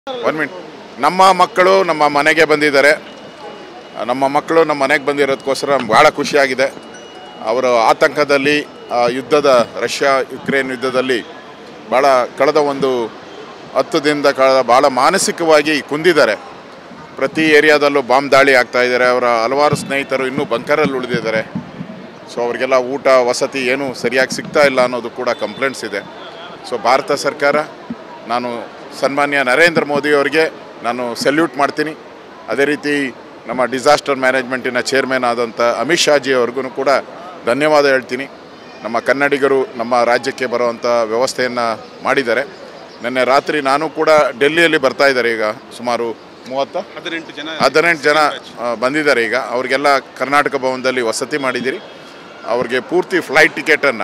one minute ನಮ್ಮ ಮಕ್ಕಳು ನಮ್ಮ ಮನೆಗೆ ಬಂದಿದ್ದಾರೆ ನಮ್ಮ ಮಕ್ಕಳು ನಮ್ಮ ಮನೆಗೆ ಬಂದಿರೋದಕ್ಕೋಸ್ಕರ ನಮ್ಗೆ ಭಾಳ ಖುಷಿಯಾಗಿದೆ ಅವರು ಆತಂಕದಲ್ಲಿ ಆ, ಯುದ್ಧದ ರಷ್ಯಾ ಯುಕ್ರೇನ್ ಯುದ್ಧದಲ್ಲಿ ಭಾಳ ಕಳೆದ ಒಂದು ಹತ್ತು ದಿನದ ಕಳೆದ ಭಾಳ ಮಾನಸಿಕವಾಗಿ ಕುಂದಿದ್ದಾರೆ ಪ್ರತಿ ಏರಿಯಾದಲ್ಲೂ ಬಾಂಬ್ ದಾಳಿ ಆಗ್ತಾ ಇದ್ದಾರೆ ಅವರ ಹಲವಾರು ಸ್ನೇಹಿತರು ಇನ್ನೂ ಬಂಕರಲ್ಲಿ ಉಳಿದಿದ್ದಾರೆ ಸೊ ಅವರಿಗೆಲ್ಲ ಊಟ ವಸತಿ ಏನೂ ಸರಿಯಾಗಿ ಸಿಗ್ತಾ ಇಲ್ಲ ಅನ್ನೋದು ಕೂಡ ಕಂಪ್ಲೇಂಟ್ಸ್ ಇದೆ ಸೊ ಭಾರತ ಸರ್ಕಾರ ನಾನು ಸನ್ಮಾನ್ಯ ನರೇಂದ್ರ ಮೋದಿ ಅವರಿಗೆ ನಾನು ಸೆಲ್ಯೂಟ್ ಮಾಡ್ತೀನಿ ಅದೇ ರೀತಿ ನಮ್ಮ ಡಿಸಾಸ್ಟರ್ ಮ್ಯಾನೇಜ್ಮೆಂಟಿನ ಚೇರ್ಮನ್ ಆದಂಥ ಅಮಿತ್ ಶಾಜಿ ಅವ್ರಿಗೂ ಕೂಡ ಧನ್ಯವಾದ ಹೇಳ್ತೀನಿ ನಮ್ಮ ಕನ್ನಡಿಗರು ನಮ್ಮ ರಾಜ್ಯಕ್ಕೆ ಬರುವಂಥ ವ್ಯವಸ್ಥೆಯನ್ನು ಮಾಡಿದ್ದಾರೆ ನಿನ್ನೆ ರಾತ್ರಿ ನಾನು ಕೂಡ ಡೆಲ್ಲಿಯಲ್ಲಿ ಬರ್ತಾ ಇದ್ದಾರೆ ಈಗ ಸುಮಾರು ಮೂವತ್ತ ಹದಿನೆಂಟು ಜನ ಹದಿನೆಂಟು ಜನ ಆ, ಬಂದಿದ್ದಾರೆ ಈಗ ಅವ್ರಿಗೆಲ್ಲ ಕರ್ನಾಟಕ ಭವನದಲ್ಲಿ ವಸತಿ ಮಾಡಿದ್ದೀರಿ ಅವ್ರಿಗೆ ಪೂರ್ತಿ ಫ್ಲೈಟ್ ಟಿಕೆಟನ್ನು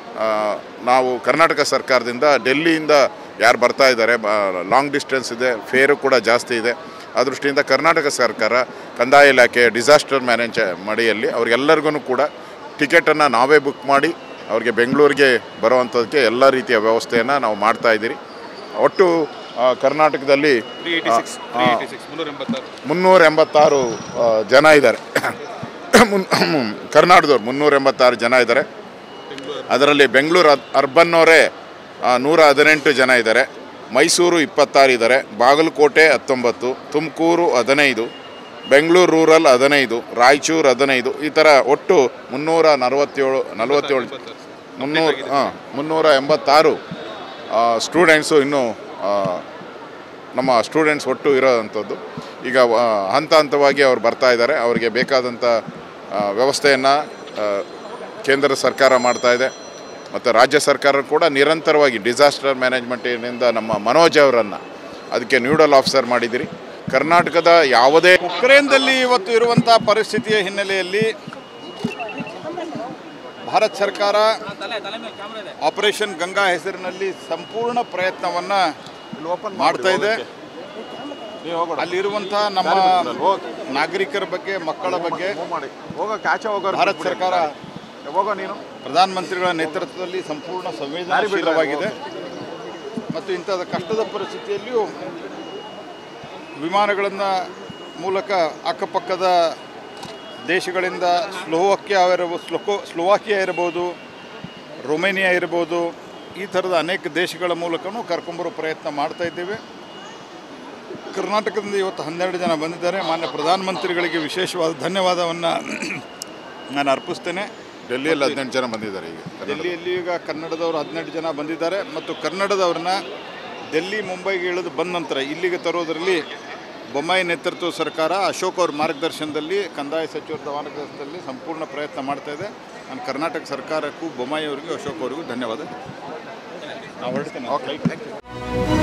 ನಾವು ಕರ್ನಾಟಕ ಸರ್ಕಾರದಿಂದ ಡೆಲ್ಲಿಯಿಂದ ಯಾರು ಬರ್ತಾ ಇದ್ದಾರೆ ಲಾಂಗ್ ಡಿಸ್ಟೆನ್ಸ್ ಇದೆ ಫೇರು ಕೂಡ ಜಾಸ್ತಿ ಇದೆ ಆ ದೃಷ್ಟಿಯಿಂದ ಕರ್ನಾಟಕ ಸರ್ಕಾರ ಕಂದಾಯ ಇಲಾಖೆ ಡಿಸಾಸ್ಟರ್ ಮ್ಯಾನೇಜ್ ಮಡಿಯಲ್ಲಿ ಅವ್ರಿಗೆಲ್ಲರಿಗೂ ಕೂಡ ಟಿಕೆಟನ್ನು ನಾವೇ ಬುಕ್ ಮಾಡಿ ಅವ್ರಿಗೆ ಬೆಂಗಳೂರಿಗೆ ಬರುವಂಥದ್ದಕ್ಕೆ ಎಲ್ಲ ರೀತಿಯ ವ್ಯವಸ್ಥೆಯನ್ನು ನಾವು ಮಾಡ್ತಾ ಇದ್ದೀರಿ ಒಟ್ಟು ಆ, ಕರ್ನಾಟಕದಲ್ಲಿ three eighty six three eighty six ಮುನ್ನೂರ ಎಂಬತ್ತಾರು ಮುನ್ನೂರ ಎಂಬತ್ತಾರು ಆ, ಜನ ಇದ್ದಾರೆ ಮುನ್ ಕರ್ನಾಟಕದವ್ರು ಮುನ್ನೂರ ಎಂಬತ್ತಾರು ಜನ ಇದ್ದಾರೆ ಅದರಲ್ಲಿ ಬೆಂಗಳೂರು ಅದ್- ಅರ್ಬನ್ನವರೇ ಆ, ನೂರ ಹದಿನೆಂಟು ಜನ ಇದ್ದಾರೆ ಮೈಸೂರು ಇಪ್ಪತ್ತಾರು ಇದ್ದಾರೆ ಬಾಗಲಕೋಟೆ ಹತ್ತೊಂಬತ್ತು ತುಮಕೂರು ಹದಿನೈದು ಬೆಂಗಳೂರು ರೂರಲ್ ಹದಿನೈದು ರಾಯಚೂರು ಹದಿನೈದು ಈ ಥರ ಒಟ್ಟು ಮುನ್ನೂರ ನಲವತ್ತೇಳು ನಲವತ್ತೇಳು ಮುನ್ನೂರ ಹಾಂ ಮುನ್ನೂರ ಎಂಬತ್ತಾರು ಸ್ಟೂಡೆಂಟ್ಸು ಇನ್ನೂ ಆ, ನಮ್ಮ ಸ್ಟೂಡೆಂಟ್ಸ್ ಒಟ್ಟು ಇರೋವಂಥದ್ದು ಈಗ ಆ, ಹಂತ ಹಂತವಾಗಿ ಅವ್ರು ಬರ್ತಾ ಇದ್ದಾರೆ ಅವರಿಗೆ ಬೇಕಾದಂಥ ವ್ಯವಸ್ಥೆಯನ್ನು ಕೇಂದ್ರ ಸರ್ಕಾರ ಮಾಡ್ತಾ ಇದೆ ಮತ್ತು ರಾಜ್ಯ ಸರ್ಕಾರ ಕೂಡ ನಿರಂತರವಾಗಿ ಡಿಸಾಸ್ಟರ್ ಮ್ಯಾನೇಜ್ಮೆಂಟಿನಿಂದ ನಮ್ಮ ಮನೋಜ್ ಅವರನ್ನು ಅದಕ್ಕೆ ನ್ಯೂಡಲ್ ಆಫೀಸರ್ ಮಾಡಿದ್ದೀರಿ ಕರ್ನಾಟಕದ ಯಾವುದೇ ಉಕ್ರೇನ್ದಲ್ಲಿ ಇವತ್ತು ಇರುವಂಥ ಪರಿಸ್ಥಿತಿಯ ಹಿನ್ನೆಲೆಯಲ್ಲಿ ಭಾರತ ಸರ್ಕಾರ ಆಪರೇಷನ್ ಗಂಗಾ ಹೆಸರಿನಲ್ಲಿ ಸಂಪೂರ್ಣ ಪ್ರಯತ್ನವನ್ನು ಮಾಡ್ತಾ ಇದೆ ಅಲ್ಲಿರುವಂಥ ನಮ್ಮ ನಾಗರಿಕರ ಬಗ್ಗೆ ಮಕ್ಕಳ ಬಗ್ಗೆ ಭಾರತ ಸರ್ಕಾರ ಹೋಗೋ ನೀನು ಪ್ರಧಾನಮಂತ್ರಿಗಳ ನೇತೃತ್ವದಲ್ಲಿ ಸಂಪೂರ್ಣ ಸಂವೇದನಾಶೀಲವಾಗಿದೆ ಮತ್ತು ಇಂಥದ ಕಷ್ಟದ ಪರಿಸ್ಥಿತಿಯಲ್ಲಿಯೂ ವಿಮಾನಗಳನ್ನು ಮೂಲಕ ಅಕ್ಕಪಕ್ಕದ ದೇಶಗಳಿಂದ ಸ್ಲೋವಾಕ್ಯಾ ಇರಬಹುದು ಸ್ಲೋಕೋ ಸ್ಲೋವಾಕಿಯಾ ಇರ್ಬೋದು ರೊಮೇನಿಯಾ ಇರ್ಬೋದು ಈ ಥರದ ಅನೇಕ ದೇಶಗಳ ಮೂಲಕನೂ ಕರ್ಕೊಂಬರೋ ಪ್ರಯತ್ನ ಮಾಡ್ತಾ ಇದ್ದೇವೆ ಕರ್ನಾಟಕದಿಂದ ಇವತ್ತು ಹನ್ನೆರಡು ಜನ ಬಂದಿದ್ದಾರೆ ಮಾನ್ಯ ಪ್ರಧಾನಮಂತ್ರಿಗಳಿಗೆ ವಿಶೇಷವಾದ ಧನ್ಯವಾದವನ್ನು ನಾನು ಅರ್ಪಿಸ್ತೇನೆ ಡೆಲ್ಲಿಯಲ್ಲಿ ಹದಿನೆಂಟು ಜನ ಬಂದಿದ್ದಾರೆ ಈಗ ಕನ್ನಡ ಡೆಲ್ಲಿಯಲ್ಲಿ ಈಗ ಕನ್ನಡದವರು ಹದಿನೆಂಟು ಜನ ಬಂದಿದ್ದಾರೆ ಮತ್ತು ಕನ್ನಡದವ್ರನ್ನ ಡೆಲ್ಲಿ ಮುಂಬೈಗೆ ಇಳಿದು ಬಂದ ನಂತರ ಇಲ್ಲಿಗೆ ತರೋದರಲ್ಲಿ ಬೊಮ್ಮಾಯಿ ನೇತೃತ್ವದ ಸರ್ಕಾರ ಅಶೋಕ್ ಅವ್ರ ಮಾರ್ಗದರ್ಶನದಲ್ಲಿ ಕಂದಾಯ ಸಚಿವರ ಮಾರ್ಗದರ್ಶನದಲ್ಲಿ ಸಂಪೂರ್ಣ ಪ್ರಯತ್ನ ಮಾಡ್ತಾ ಇದೆ ನಾನು ಕರ್ನಾಟಕ ಸರ್ಕಾರಕ್ಕೂ ಬೊಮ್ಮಾಯಿ ಅವರಿಗೂ ಅಶೋಕ್ ಅವರಿಗೂ ಧನ್ಯವಾದ ನಾವು ಹೊರಡ್ತೇನೆ ಓಕೆ ಥ್ಯಾಂಕ್ ಯು